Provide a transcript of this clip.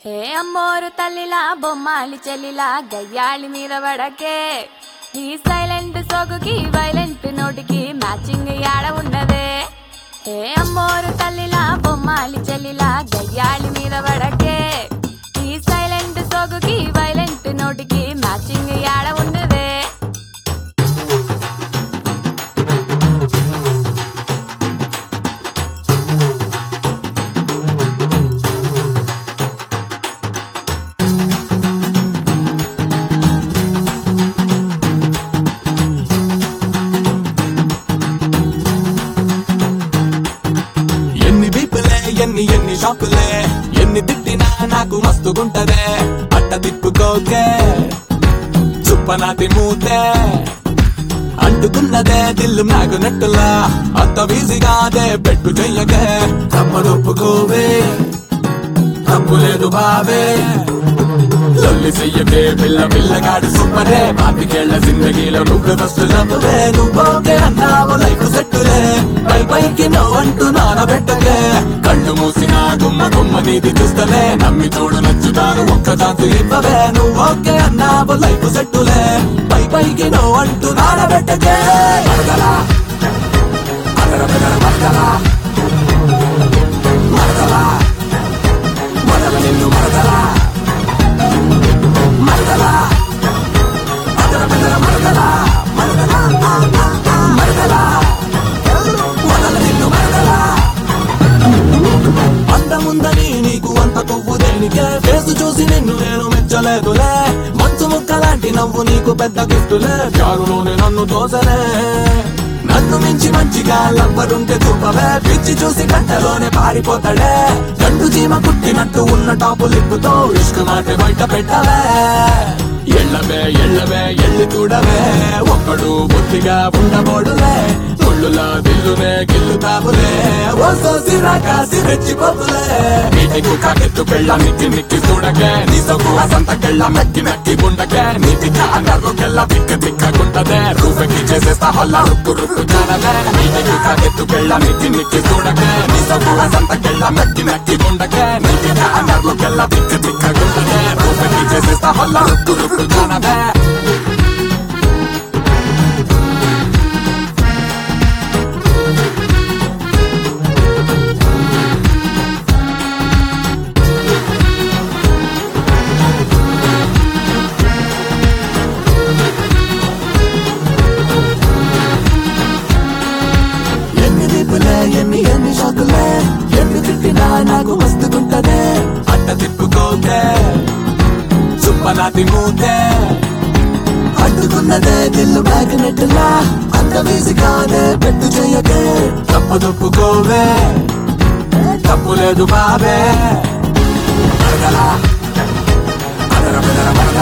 హే అమ్మోరు తల్లిలా బొమ్మాలి చెల్లిలా గయ్యాళి మీద పడకే ఈ సైలెంట్ సోగుకి వైలెంట్ నోటికి మ్యాచింగ్ యాడ ఉన్నదే హే అమ్మోరు తల్లిలా బొమ్మాలి చెల్లిలా గయ్యాళి మీద పడకే ఈ సైలెంట్ సోగుకి వైలెంట్ నోటికి మ్యాచింగ్ యాడ ఉన్నదే ఎన్ని బీపులే ఎన్ని ఎన్ని షాకులే ఎన్ని తిట్టినా నాకు మస్తుగుంటదే అట్ట తిప్పుకోకే చుప్పనాతి మూతే అంటుకున్నదే దిల్లు నాగునట్టులా అంత వీసిగాదే పెట్టు చెయ్యకే తప్పదొప్పుకోవే తప్పు లేదు బావే లొల్లి చెయ్యకే పిల్ల పిల్లగాడి సూపరే పాతికేళ్ల జిందగీలో నువ్వు ఫస్ట్ లవ్వే నువ్వోకే అన్నావు లైఫ్ సెట్టులే పై పైకి నవ్వంటూ నానబెట్టకే కళ్ళు మూసిన గుమ్మ గుమ్మ నీది చూస్తలే నమ్మి చూడు నచ్చుతాను ఒక్క ఛాన్స్ ఇవ్వవే నువ్వోకే అన్నావు లైఫ్ సెట్టులే పై పైకి నవ్వంటూ నానబెట్టకే మరదలా అదర బెదర మరదలా మరదలా మొదల నిన్ను మరదలా మరదలా అదర బెదర మరదలా మరదలా ఆ, ఆ, ఆ, మరదలా మొదల నిన్ను మరదలా అందముందని నీకు అంత కొవ్వు దేనికే ఫేసు చూసి నిన్ను నేను మెచ్చలేదులే మంచు ముక్కలాంటి నవ్వు నీకు పెద్ద గిఫ్టులే జారులోనే నన్ను తోసలే నన్ను మించి మంచిగా లవ్వరుంటే చూపవే పిచ్చి చూసి గంటలోనే పారిపోతాడే గండు చీమ కుట్టినట్టు ఉన్న టాపు లిప్పుతో ఇష్క మాట బయట పెట్టవే ఎళ్ళవే ఎళ్ళవే ఎల్లి చూడవే ఒక్కడు బుద్ధిగా ఉండబోడులే ముళ్ళులా దిల్లునే గిల్లుతావులే ఓ సోసి రాకాసి రెచ్చిపోతులే నీటికి కాకెత్తు పెళ్ళ నిక్కి నిక్కి చూడకే నీ సొగ్గు అసంతకెళ్ళ మెక్కి మెక్కి గుండకే నీటికి అనరుకెళ్ళ తిక్క తిక్కగుంటదే రూపెక్కి చేసేస్తా హొల్ల రుక్కు రుక్కు కానదే నీటికి కాకెత్తు పెళ్ళ నిక్కి నిక్కి చూడకే నీ సొగ్గు అసంతకెళ్ళ మెక్కి మెక్కి గుండకే నీటికి అనరుకెళ్ళ తిక్క తిక్కగుంటదే రూపెక్కి చేసేస్తా హొల్ల రుక్కు రుక్కు కానదే ఎన్ని దిప్పులే ఎన్ని ఎన్ని షాకులే ఎన్ని తిట్టినా నాకు మస్తుకుంటదే అట్ట తిప్పుకోకే చుప్పనాతి మూతే అడ్డుకున్నదే దిల్లు బ్యాగ్నెట్టులా అంత వీసి కాదే పెట్టు చెయ్యకే తప్పదొప్పుకోవే తప్పు లేదు బాబే మరదలా అదర బెదర మరదలా